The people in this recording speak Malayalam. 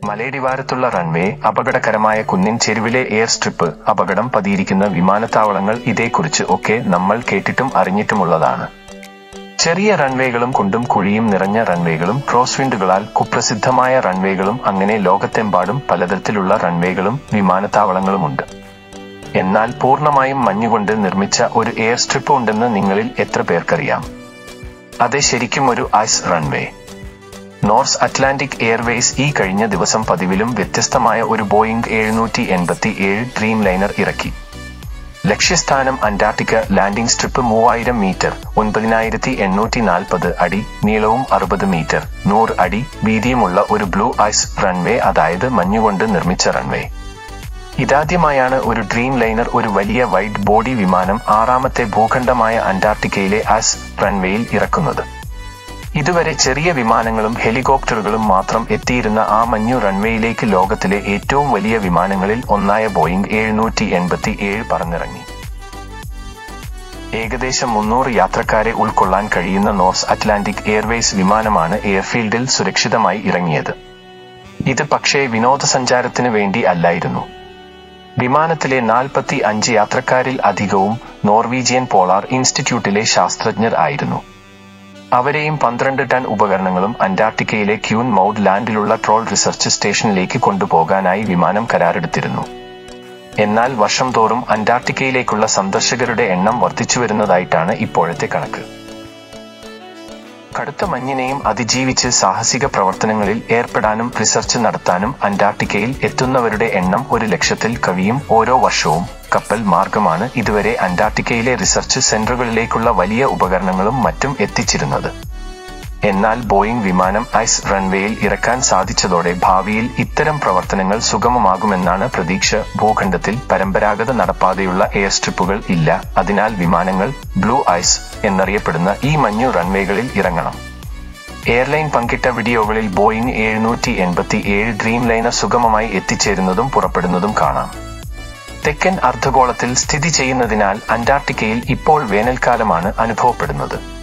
മലയിടിവാരത്തുള്ള റൺവേ അപകടകരമായ കുന്നിൻ ചെരുവിലെ എയർ സ്ട്രിപ്പ് അപകടം പതിയിരിക്കുന്ന വിമാനത്താവളങ്ങൾ ഇതേക്കുറിച്ച് ഒക്കെ നമ്മൾ കേട്ടിട്ടും അറിഞ്ഞിട്ടുമുള്ളതാണ് ചെറിയ റൺവേകളും കുണ്ടും കുഴിയും നിറഞ്ഞ റൺവേകളും ക്രോസ് വിൻഡുകളാൽ കുപ്രസിദ്ധമായ റൺവേകളും അങ്ങനെ ലോകത്തെമ്പാടും പലതരത്തിലുള്ള റൺവേകളും വിമാനത്താവളങ്ങളുമുണ്ട് എന്നാൽ പൂർണ്ണമായും മഞ്ഞുകൊണ്ട് നിർമ്മിച്ച ഒരു എയർ സ്ട്രിപ്പ് ഉണ്ടെന്ന് നിങ്ങളിൽ എത്ര പേർക്കറിയാം അതെ ശരിക്കും ഒരു ice runway Norse Atlantic Airways ഈ കഴിഞ്ഞ ദിവസം പതിവിലും വ്യത്യസ്തമായ ഒരു ബോയിംഗ് എഴുന്നൂറ്റി എൺപത്തി ഏഴ് ഡ്രീം ലൈനർ ഇറക്കി ലക്ഷ്യസ്ഥാനം അന്റാർട്ടിക്ക ലാൻഡിംഗ് സ്ട്രിപ്പ് മൂവായിരം മീറ്റർ ഒൻപതിനായിരത്തി എണ്ണൂറ്റി നാൽപ്പത് അടി നീളവും അറുപത് മീറ്റർ നൂറ് അടി വീതിയുമുള്ള ഒരു ബ്ലൂ ഐസ് റൺവേ അതായത് മഞ്ഞുകൊണ്ട് നിർമ്മിച്ച റൺവേ ഇതാദ്യമായാണ് ഒരു ഡ്രീം ലൈനർ ഒരു വലിയ വൈഡ് ബോഡി വിമാനം ആറാമത്തെ ഭൂഖണ്ഡമായ അന്റാർട്ടിക്കയിലെ ഐസ് റൺവേയിൽ ഇറക്കുന്നത് ഇതുവരെ ചെറിയ വിമാനങ്ങളും ഹെലികോപ്റ്ററുകളും മാത്രം എത്തിയിരുന്ന ആ മഞ്ഞു റൺവേയിലേക്ക് ലോകത്തിലെ ഏറ്റവും വലിയ വിമാനങ്ങളിൽ ഒന്നായ ബോയിംഗ് എഴുന്നൂറ്റി എൺപത്തി ഏഴ് പറന്നിറങ്ങി ഏകദേശം മുന്നൂറ് യാത്രക്കാരെ ഉൾക്കൊള്ളാൻ കഴിയുന്ന നോർസ് അറ്റ്ലാന്റിക് എയർവേസ് വിമാനമാണ് എയർഫീൽഡിൽ സുരക്ഷിതമായി ഇറങ്ങിയത് ഇത് പക്ഷേ വിനോദസഞ്ചാരത്തിന് വേണ്ടി അല്ലായിരുന്നു വിമാനത്തിലെ നാൽപ്പത്തി അഞ്ച് യാത്രക്കാരിൽ അധികവും നോർവീജിയൻ പോളാർ ഇൻസ്റ്റിറ്റ്യൂട്ടിലെ ശാസ്ത്രജ്ഞർ ആയിരുന്നു അവരെയും പന്ത്രണ്ട് ടൺ ഉപകരണങ്ങളും അന്റാർട്ടിക്കയിലെ ക്യൂൻ മൗഡ് ലാൻഡിലുള്ള ട്രോൾ റിസർച്ച് സ്റ്റേഷനിലേക്ക് കൊണ്ടുപോകാനായി വിമാനം കരാറെടുത്തിരുന്നു എന്നാൽ വർഷം തോറും അന്റാർട്ടിക്കയിലേക്കുള്ള സന്ദർശകരുടെ എണ്ണം വർദ്ധിച്ചുവരുന്നതായിട്ടാണ് ഇപ്പോഴത്തെ കണക്ക് കടുത്ത മഞ്ഞിനെയും അതിജീവിച്ച് സാഹസിക പ്രവർത്തനങ്ങളിൽ ഏർപ്പെടാനും റിസർച്ച് നടത്താനും അന്റാർട്ടിക്കയിൽ എത്തുന്നവരുടെ എണ്ണം ഒരു ലക്ഷത്തിൽ കവിയും ഓരോ വർഷവും കപ്പൽ മാർഗമാണ് ഇതുവരെ അന്റാർട്ടിക്കയിലെ റിസർച്ച് സെന്ററുകളിലേക്കുള്ള വലിയ ഉപകരണങ്ങളും മറ്റും എത്തിച്ചിരുന്നത് എന്നാൽ ബോയിംഗ് വിമാനം ഐസ് റൺവേയിൽ ഇറക്കാൻ സാധിച്ചതോടെ ഭാവിയിൽ ഇത്തരം പ്രവർത്തനങ്ങൾ സുഗമമാകുമെന്നാണ് പ്രതീക്ഷ ഭൂഖണ്ഡത്തിൽ പരമ്പരാഗത നടപ്പാതെയുള്ള എയർ സ്ട്രിപ്പുകൾ ഇല്ല അതിനാൽ വിമാനങ്ങൾ ബ്ലൂ ഐസ് എന്നറിയപ്പെടുന്ന ഈ മഞ്ഞു റൺവേകളിൽ ഇറങ്ങണം എയർലൈൻ പങ്കിട്ട വീഡിയോകളിൽ ബോയിംഗ് എഴുന്നൂറ്റി എൺപത്തി ഏഴ് ഡ്രീം ലൈനർ സുഗമമായി എത്തിച്ചേരുന്നതും പുറപ്പെടുന്നതും കാണാം തെക്കൻ അർദ്ധഗോളത്തിൽ സ്ഥിതി ചെയ്യുന്നതിനാൽ അന്റാർട്ടിക്കയിൽ ഇപ്പോൾ വേനൽക്കാലമാണ് അനുഭവപ്പെടുന്നത്